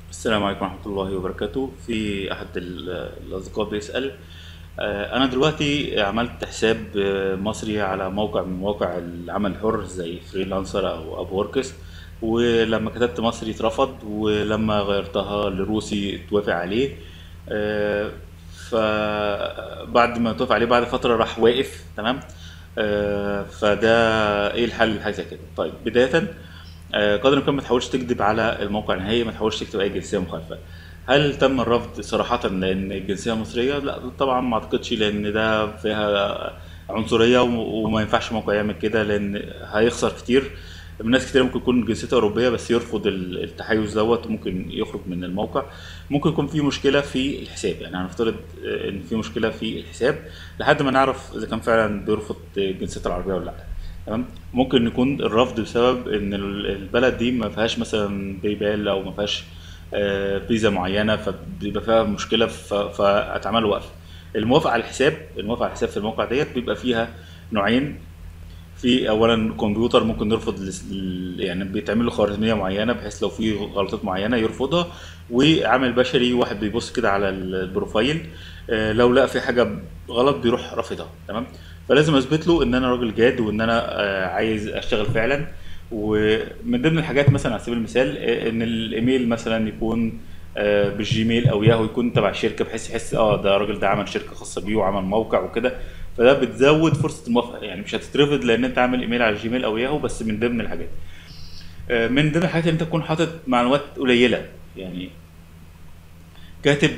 السلام عليكم ورحمة الله وبركاته في أحد ال- الأصدقاء بيسأل آه، أنا دلوقتي عملت حساب آه، مصري على موقع من مواقع العمل الحر زي فريلانسر أو أب وركس ولما كتبت مصري اترفض ولما غيرتها لروسي اتوافق عليه آه، فبعد ما اتوافق عليه بعد فترة راح واقف تمام آه، فده ايه الحل لحاجة زي كده طيب بداية آه، قدر الامكان ما تحاولش تكذب على الموقع النهائي ما تحاولش تكتب اي جنسيه مخالفه هل تم الرفض صراحه لان الجنسيه مصريه لا طبعا ما اعتقدش لان ده فيها عنصريه وم- وما ينفعش موقع يعمل كده لان هيخسر كتير ناس كتير ممكن يكون جنسيتها أوروبية بس يرفض ال- التحيز دوت وممكن يخرج من الموقع ممكن يكون في مشكلة في الحساب يعني هنفترض آه، إن في مشكلة في الحساب لحد ما نعرف إذا كان فعلا بيرفض الجنسية العربية ولا لأ تمام ممكن يكون الرفض بسبب ان ال- البلد دي ما فيهاش مثلا بايبال او ما فيهاش آه، فيزا معينه فبيبقى فيها مشكله ف- فاتعمل له وقف الموافقه على الحساب الموافقه على الحساب في الموقع ديت بيبقى فيها نوعين في اولا كمبيوتر ممكن يرفض لس- ال- يعني بيتعمل له خوارزميه معينه بحيث لو في غلطات معينه يرفضها وعامل بشري واحد بيبص كده على ال- البروفايل آه، لو لقى في حاجه غلط بيروح رافضها تمام فلازم اثبت له ان انا راجل جاد وان انا آه، عايز اشتغل فعلا ومن ضمن الحاجات مثلا على سبيل المثال آه، ان الايميل مثلا يكون آه، بالجيميل او ياهو يكون تبع الشركه بحيث يحس اه ده الراجل ده عمل شركه خاصه بيه وعمل موقع وكده فده بتزود فرصه الموافقه يعني مش هتترفض لان انت عامل ايميل على الجيميل او ياهو بس من ضمن الحاجات آه، من ضمن الحاجات ان انت تكون حاطط معلومات قليله يعني كاتب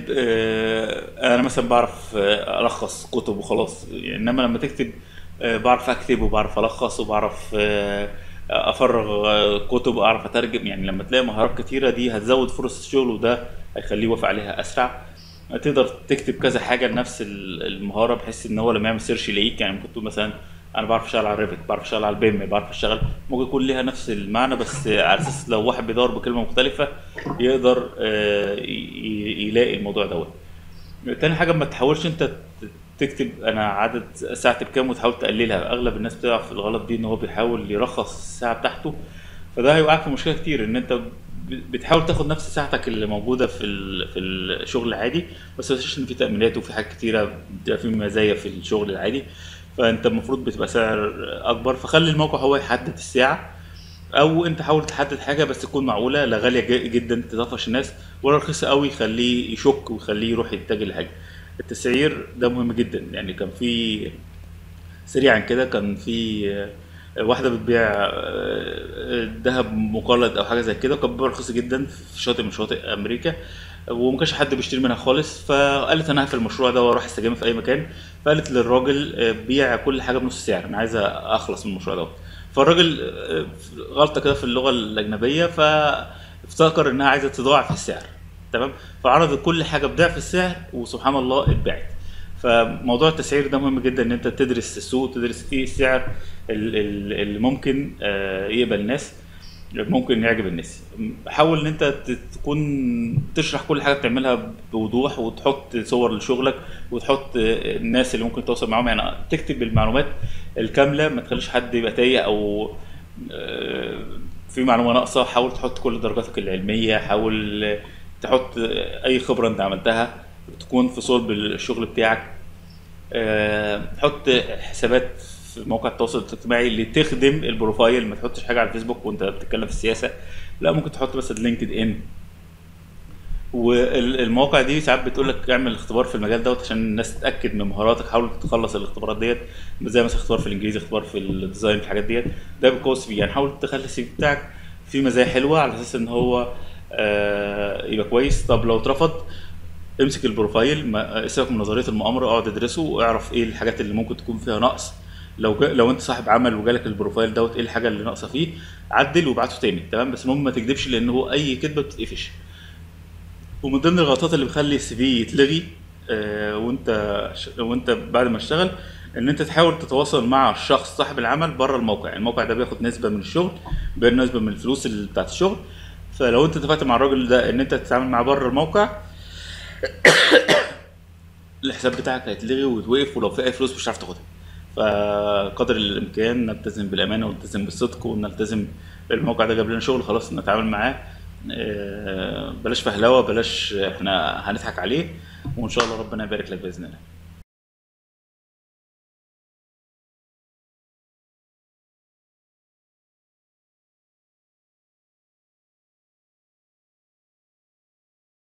آه، انا مثلا بعرف آه، الخص كتب وخلاص يعني انما لما تكتب آه، بعرف اكتب وبعرف الخص وبعرف آه، افرغ آه، كتب اعرف اترجم يعني لما تلاقي مهارات كتيره دي هتزود فرص الشغل وده هيخليه يوافق عليها اسرع تقدر تكتب كذا حاجه لنفس ال- المهاره بحيث ان هو لما يعمل سيرش يلاقيك يعني ممكن تقول مثلا انا بعرف اشتغل على الريفت بعرف اشتغل على البيم بعرف اشتغل ممكن يكون ليها نفس المعنى بس على اساس لو واحد بيدور بكلمه مختلفه يقدر آه، ي- ي- يلاقي الموضوع دوت تاني حاجه ما تحاولش انت ت- تكتب انا عدد ساعتي بكام وتحاول تقللها اغلب الناس بتقع في الغلط دي ان هو بيحاول يرخص الساعه بتاعته فده هيوقعك في مشكله كتير ان انت ب- بتحاول تاخد نفس ساعتك اللي موجوده في ال- في الشغل العادي بس ما تنساش ان في تامينات وفي حاجات كتيره بتبقى في مزايا في الشغل العادي فانت المفروض بتبقى سعر اكبر فخلي الموقع هو يحدد الساعه او انت حاول تحدد حاجه بس تكون معقوله لا غاليه ج- جدا تطفش الناس ولا رخيصه قوي يخليه يشك ويخليه يروح يتجه لحاجه التسعير ده مهم جدا يعني كان في سريعا كده كان في آه، واحده بتبيع آه، ذهب مقلد او حاجه زي كده وكانت بتبيع رخيصه جدا في شاطئ من شواطئ امريكا وما كانش حد بيشتري منها خالص فقالت انا هقفل المشروع ده واروح استجم في اي مكان فقالت للراجل آه، بيع كل حاجه بنص سعر انا عايزه اخلص من المشروع دوت فالراجل آه، غلطه كده في اللغه الاجنبيه فافتكر انها عايزه تضاعف السعر تمام فعرض كل حاجه بضعف السعر وسبحان الله اتباعت فموضوع التسعير ده مهم جدا ان انت تدرس السوق تدرس ايه السعر ال- ال- اللي ممكن آه، يقبل الناس ممكن يعجب الناس حاول ان انت ت- تكون تشرح كل حاجه بتعملها بوضوح وتحط صور لشغلك وتحط آه، الناس اللي ممكن تتواصل معاهم يعني تكتب المعلومات الكامله ما تخليش حد يبقى تايه او آه، في معلومه ناقصه حاول تحط كل درجاتك العلميه حاول آه، تحط آه، اي خبره انت عملتها تكون في صلب الشغل بتاعك آه، حط حسابات في مواقع التواصل الاجتماعي اللي تخدم البروفايل ما تحطش حاجه على الفيسبوك وانت بتتكلم في السياسه لا ممكن تحط مثلا لينكد ان والمواقع دي ساعات بتقول لك اعمل اختبار في المجال دوت عشان الناس تتاكد من مهاراتك حاول تخلص الاختبارات ديت زي مثلا اختبار في الانجليزي اختبار في الديزاين في الحاجات ديت ده بيقوي السي في يعني حاول تخلي السي في بتاعك فيه مزايا حلوه على اساس ان هو آه، يبقى كويس طب لو اترفض امسك البروفايل ما سيبك من نظريه المؤامره اقعد ادرسه واعرف ايه الحاجات اللي ممكن تكون فيها نقص لو جا لو انت صاحب عمل وجالك البروفايل دوت ايه الحاجه اللي ناقصه فيه عدل وابعته تاني تمام بس المهم ما تكذبش لان هو اي كذبه بتتقفش ومن ضمن الغلطات اللي بتخلي السي في يتلغي آه، وانت ش- وانت بعد ما اشتغل ان انت تحاول تتواصل مع الشخص صاحب العمل بره الموقع الموقع ده بياخد نسبه من الشغل بياخد نسبه من الفلوس اللي بتاعت الشغل فلو انت اتفقت مع الراجل ده ان انت تتعامل معاه بره الموقع الحساب بتاعك هيتلغي ويتوقف ولو في اي فلوس مش هتعرف تاخدها فقدر الامكان نلتزم بالامانه ونلتزم بالصدق ونلتزم الموقع ده جاب لنا شغل خلاص نتعامل معاه آه، بلاش فهلوه بلاش احنا هنضحك عليه وان شاء الله ربنا يبارك لك باذن الله